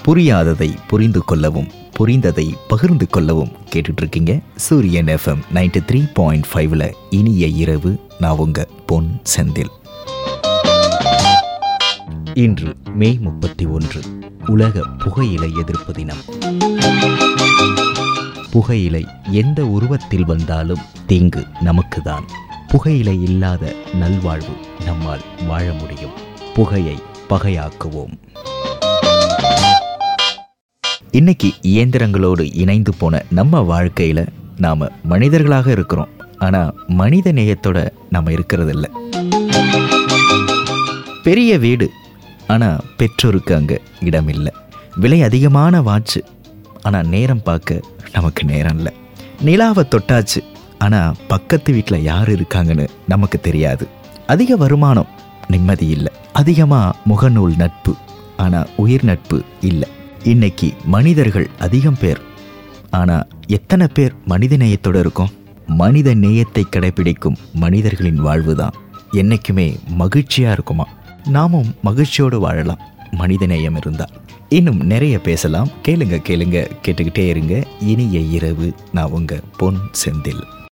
புரியாததை புரிந்து கொள்ளவும் புரிந்ததை பகிர்ந்து கொள்ளவும் கேட்டுட்டு இருக்கீங்க சூரியன் எஃப்எம் நைன்டி த்ரீ பாயிண்ட் ஃபைவ்ல இனிய இரவு நான் உங்க பொன் செந்தில் இன்று மே முப்பத்தி ஒன்று உலக புகையிலை எதிர்ப்பு தினம் புகையிலை எந்த உருவத்தில் வந்தாலும் தீங்கு நமக்குதான் புகையிலை இல்லாத நல்வாழ்வு நம்மால் வாழ முடியும் புகையை பகையாக்குவோம் இன்னைக்கு இயந்திரங்களோடு இணைந்து போன நம்ம வாழ்க்கையில நாம மனிதர்களாக இருக்கிறோம் ஆனா மனித நேயத்தோட நாம இருக்கிறதில்ல பெரிய வீடு ஆனா பெற்றோருக்கு அங்க இடம் இல்லை விலை அதிகமான வாட்சு ஆனா நேரம் பார்க்க நமக்கு நேரம் இல்லை நிலாவை தொட்டாச்சு ஆனா பக்கத்து வீட்டில் யார் இருக்காங்கன்னு நமக்கு தெரியாது அதிக வருமானம் நிம்மதி இல்லை அதிகமா முகநூல் நட்பு ஆனா உயிர் நட்பு இல்லை இன்னைக்கு மனிதர்கள் அதிகம் பேர் ஆனா எத்தனை பேர் மனித நேயத்தோட இருக்கும் மனித நேயத்தை கடைபிடிக்கும் மனிதர்களின் வாழ்வுதான் என்னைக்குமே மகிழ்ச்சியா இருக்குமா நாமும் மகிழ்ச்சியோடு வாழலாம் மனித நேயம் இருந்தால் இன்னும் நிறைய பேசலாம் கேளுங்க கேளுங்க கேட்டுக்கிட்டே இருங்க இனிய இரவு நான் உங்க பொன் செந்தில்